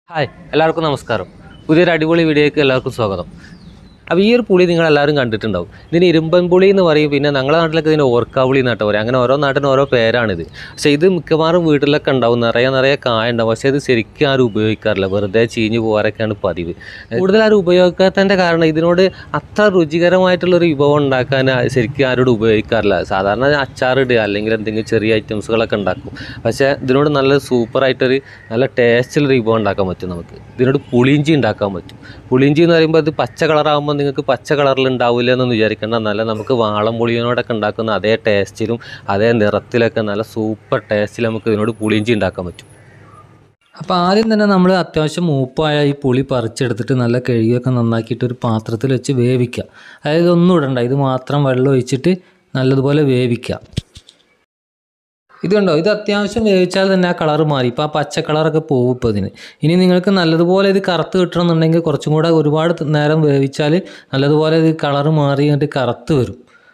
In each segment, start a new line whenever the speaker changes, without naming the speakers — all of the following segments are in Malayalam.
ഹായ് എല്ലാവർക്കും നമസ്കാരം പുതിയൊരു അടിപൊളി വീഡിയോയ്ക്ക് എല്ലാവർക്കും സ്വാഗതം അപ്പോൾ ഈ ഒരു പുളി നിങ്ങൾ എല്ലാവരും കണ്ടിട്ടുണ്ടാവും ഇതിന് ഇരുമ്പൻ പുളി എന്ന് പറയും പിന്നെ ഞങ്ങളുടെ നാട്ടിലൊക്കെ ഇതിന് ഓർക്കാവുളി എന്നാട്ടോ പറയും അങ്ങനെ ഓരോ നാട്ടിന് ഓരോ പേരാണിത് പക്ഷേ ഇത് മിക്കവാറും വീട്ടിലൊക്കെ ഉണ്ടാവും നിറയെ നിറയെ കായ ഉണ്ടാവും പക്ഷേ ഇത് ശരിക്കും ആരും ഉപയോഗിക്കാറില്ല വെറുതെ ചീഞ്ഞ് പോകാറൊക്കെയാണ് പതിവ് കൂടുതൽ ആരും ഉപയോഗിക്കാത്തതിൻ്റെ കാരണം ഇതിനോട് അത്ര രുചികരമായിട്ടുള്ളൊരു വിഭവം ഉണ്ടാക്കാൻ ആ- ശരിക്കും ആരോടും ഉപയോഗിക്കാറില്ല സാധാരണ അച്ചാറിടുക അല്ലെങ്കിൽ എന്തെങ്കിലും ചെറിയ ഐറ്റംസുകളൊക്കെ ഉണ്ടാക്കും പക്ഷേ ഇതിനോട് നല്ല സൂപ്പറായിട്ടൊരു നല്ല ടേസ്റ്റുള്ളൊരു വിഭവം ഉണ്ടാക്കാൻ പറ്റും നമുക്ക് ഇതിനോട് പുളിയിഞ്ചി ഉണ്ടാക്കാൻ പറ്റും പുളിയിഞ്ചി എന്ന് പറയുമ്പോൾ ഇത് പച്ച കളറാകുമ്പോൾ നിങ്ങൾക്ക് പച്ച കളറിൽ ഉണ്ടാവില്ല എന്നൊന്നും വിചാരിക്കേണ്ട നല്ല നമുക്ക് വാളം പുളിയനോടൊക്കെ ഉണ്ടാക്കുന്ന അതേ ടേസ്റ്റിലും അതേ നിറത്തിലൊക്കെ നല്ല സൂപ്പർ ടേസ്റ്റിൽ നമുക്ക് ഇതിനോട് പുളിയിഞ്ചി ഉണ്ടാക്കാൻ പറ്റും
അപ്പോൾ ആദ്യം തന്നെ നമ്മൾ അത്യാവശ്യം മൂപ്പായ ഈ പുളി പറിച്ചെടുത്തിട്ട് നല്ല കഴുകിയൊക്കെ നന്നാക്കിയിട്ട് ഒരു പാത്രത്തിൽ വെച്ച് വേവിക്കുക അതായത് ഒന്നും ഇടണ്ട ഇത് മാത്രം വെള്ളം ഒഴിച്ചിട്ട് നല്ലതുപോലെ വേവിക്കുക ഇത് കണ്ടോ ഇത് അത്യാവശ്യം വേവിച്ചാൽ തന്നെ ആ കളർ മാറി ഇപ്പോൾ ആ പച്ച കളറൊക്കെ പോകും ഇപ്പോൾ ഇതിന് ഇനി നിങ്ങൾക്ക് നല്ലതുപോലെ ഇത് കറുത്ത് കിട്ടണമെന്നുണ്ടെങ്കിൽ കുറച്ചും കൂടെ ഒരുപാട് നേരം വേവിച്ചാൽ നല്ലതുപോലെ ഇത് കളർ മാറി എന്നിട്ട് കറുത്ത് വരും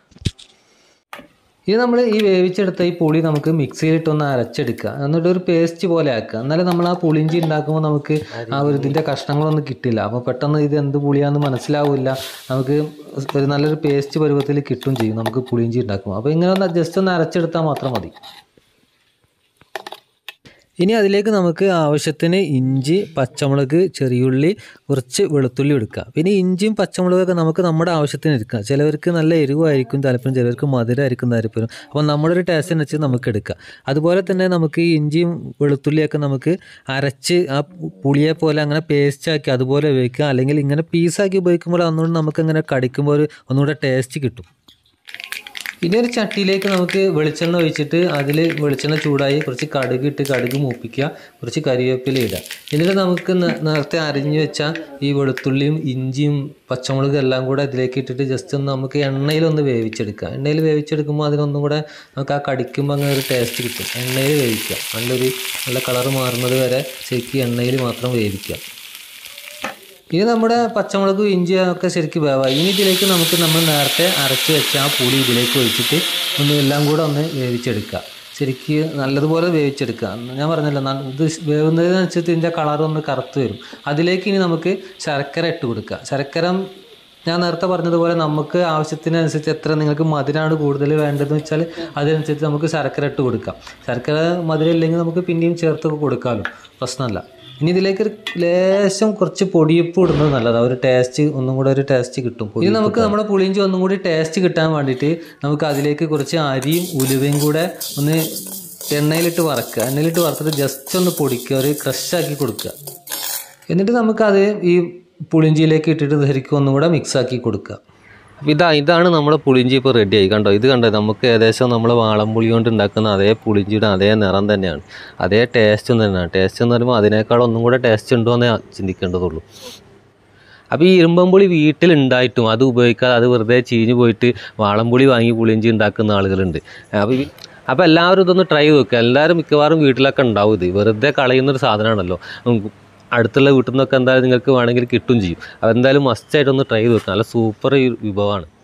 ഇത് നമ്മൾ ഈ വേവിച്ചെടുത്ത ഈ പുളി നമുക്ക് മിക്സിയിലിട്ടൊന്ന് അരച്ചെടുക്കുക എന്നിട്ട് ഒരു പേസ്റ്റ് പോലെ ആക്കുക എന്നാലും നമ്മൾ ആ പുളിഞ്ചി ഉണ്ടാക്കുമ്പോൾ നമുക്ക് ആ ഒരു ഇതിൻ്റെ കഷ്ണങ്ങളൊന്നും കിട്ടില്ല അപ്പോൾ പെട്ടെന്ന് ഇത് എന്ത് പുളിയാന്ന് മനസ്സിലാവില്ല നമുക്ക് ഒരു നല്ലൊരു പേസ്റ്റ് പരുവത്തിൽ കിട്ടും ചെയ്യും നമുക്ക് പുളിഞ്ചി ഉണ്ടാക്കുമ്പോൾ അപ്പോൾ ഇങ്ങനെ ഒന്ന് ജസ്റ്റ് ഒന്ന് അരച്ചെടുത്താൽ മാത്രം മതി ഇനി അതിലേക്ക് നമുക്ക് ആവശ്യത്തിന് ഇഞ്ചി പച്ചമുളക് ചെറിയുള്ളി കുറച്ച് വെളുത്തുള്ളി എടുക്കുക പിന്നെ ഇഞ്ചിയും പച്ചമുളകൊക്കെ നമുക്ക് നമ്മുടെ ആവശ്യത്തിന് എടുക്കാം ചിലവർക്ക് നല്ല എരിവായിരിക്കും താല്പര്യം ചിലവർക്ക് മധുരമായിരിക്കും താല്പര്യം അപ്പോൾ നമ്മുടെ ഒരു ടേസ്റ്റിന് വെച്ച് നമുക്ക് എടുക്കാം അതുപോലെ തന്നെ നമുക്ക് ഈ ഇഞ്ചിയും വെളുത്തുള്ളിയൊക്കെ നമുക്ക് അരച്ച് ആ പുളിയെ പോലെ അങ്ങനെ പേസ്റ്റ് ആക്കി അതുപോലെ ഉപയോഗിക്കുക അല്ലെങ്കിൽ ഇങ്ങനെ പീസാക്കി ഉപയോഗിക്കുമ്പോൾ ഒന്നുകൂടി നമുക്ക് ഇങ്ങനെ കടിക്കുമ്പോൾ ഒരു ഒന്നുകൂടെ ടേസ്റ്റ് കിട്ടും ഇനി ഒരു ചട്ടിയിലേക്ക് നമുക്ക് വെളിച്ചെണ്ണ ഒഴിച്ചിട്ട് അതിൽ വെളിച്ചെണ്ണ ചൂടായി കുറച്ച് കടുക് ഇട്ട് കടുക് മൂപ്പിക്കുക കുറച്ച് കരിവേപ്പില ഇടുക എന്നിട്ട് നമുക്ക് നേ- നേരത്തെ അരിഞ്ഞു വെച്ച ഈ വെളുത്തുള്ളിയും ഇഞ്ചിയും പച്ചമുളകും എല്ലാം കൂടെ ഇതിലേക്ക് ഇട്ടിട്ട് ജസ്റ്റ് ഒന്ന് നമുക്ക് എണ്ണയിലൊന്ന് വേവിച്ചെടുക്കുക എണ്ണയിൽ വേവിച്ചെടുക്കുമ്പോൾ അതിനൊന്നും കൂടെ നമുക്ക് ആ കടിക്കുമ്പോൾ അങ്ങനെ ഒരു ടേസ്റ്റ് കിട്ടും എണ്ണയിൽ വേവിക്കുക നല്ലൊരു നല്ല കളർ മാറുന്നത് വരെ ശരിക്കും എണ്ണയിൽ മാത്രം വേവിക്കുക ഇനി നമ്മുടെ പച്ചമുളകും ഇഞ്ചിയും ഒക്കെ ശരിക്കും വേവാം ഇനി ഇതിലേക്ക് നമുക്ക് നമ്മൾ നേരത്തെ അരച്ച് വെച്ച ആ പുളി ഇതിലേക്ക് ഒഴിച്ചിട്ട് ഒന്ന് എല്ലാം കൂടെ ഒന്ന് വേവിച്ചെടുക്കുക ശരിക്ക് നല്ലതുപോലെ വേവിച്ചെടുക്കുക ഞാൻ പറഞ്ഞല്ലോ ന- ഇത് വേവുന്നതിനനുസരിച്ച് ഇതിൻ്റെ കളർ ഒന്ന് കറുത്ത് വരും അതിലേക്ക് ഇനി നമുക്ക് ശർക്കര ഇട്ട് കൊടുക്കുക ശർക്കര ഞാൻ നേരത്തെ പറഞ്ഞതുപോലെ നമുക്ക് ആവശ്യത്തിനനുസരിച്ച് എത്ര നിങ്ങൾക്ക് മധുരമാണ് കൂടുതൽ വേണ്ടതെന്ന് വെച്ചാൽ അതിനനുസരിച്ച് നമുക്ക് ശർക്കര ഇട്ട് കൊടുക്കാം ശർക്കര മധുരം ഇല്ലെങ്കിൽ നമുക്ക് പിന്നെയും ചേർത്തൊക്കെ കൊടുക്കാമല്ലോ പ്രശ്നമല്ല ഇനി ഇതിലേക്ക് ഒരു ലേശം കുറച്ച് പൊടിയപ്പ് ഇടുന്നത് നല്ലതാണ് ഒരു ടേസ്റ്റ് ഒന്നും കൂടെ ഒരു ടേസ്റ്റ് കിട്ടും ഇനി നമുക്ക് നമ്മുടെ പുളിയിഞ്ചി ഒന്നും കൂടി ടേസ്റ്റ് കിട്ടാൻ വേണ്ടിയിട്ട് നമുക്ക് അതിലേക്ക് കുറച്ച് അരിയും ഉലുവയും കൂടെ ഒന്ന് എണ്ണയിലിട്ട് വറക്കുക എണ്ണയിലിട്ട് വറുത്തിട്ട് ജസ്റ്റ് ഒന്ന് പൊടിക്കുക ഒരു ക്രഷാക്കി കൊടുക്കുക എന്നിട്ട് നമുക്കത് ഈ പുളിഞ്ചിയിലേക്ക് ഇട്ടിട്ട് ശരിക്കും ഒന്നും കൂടെ മിക്സ് ആക്കി കൊടുക്കുക
അപ്പോൾ ഇതാ ഇതാണ് നമ്മുടെ പുളിഞ്ചി ഇപ്പോൾ റെഡി ആയി കണ്ടോ ഇത് കണ്ടോ നമുക്ക് ഏകദേശം നമ്മൾ വാളംപുളി കൊണ്ട് ഉണ്ടാക്കുന്ന അതേ പുളിഞ്ചിയുടെ അതേ നിറം തന്നെയാണ് അതേ ടേസ്റ്റും തന്നെയാണ് ടേസ്റ്റ് എന്ന് പറയുമ്പോൾ അതിനേക്കാൾ ഒന്നും കൂടെ ടേസ്റ്റ് ഉണ്ടോ എന്നേ ചിന്തിക്കേണ്ടതുള്ളൂ അപ്പോൾ ഈ ഇരുമ്പമ്പുളി വീട്ടിലുണ്ടായിട്ടും അത് ഉപയോഗിക്കാതെ അത് വെറുതെ ചീഞ്ഞ് പോയിട്ട് വാളംപുളി വാങ്ങി പുളിഞ്ചി ഉണ്ടാക്കുന്ന ആളുകളുണ്ട് അപ്പോൾ ഈ അപ്പോൾ എല്ലാവരും ഇതൊന്ന് ട്രൈ ചെയ്ത് നോക്കുക എല്ലാവരും മിക്കവാറും വീട്ടിലൊക്കെ ഉണ്ടാവും ഇത് വെറുതെ കളയുന്നൊരു സാധനമാണല്ലോ ഉം, അടുത്തുള്ള വീട്ടിൽ നിന്നൊക്കെ എന്തായാലും നിങ്ങൾക്ക് വേണമെങ്കിൽ കിട്ടും ചെയ്യും അപ്പോൾ എന്തായാലും മസ്റ്റായിട്ടൊന്ന് ട്രൈ ചെയ്ത് നോക്കുക നല്ല സൂപ്പർ വിഭവമാണ്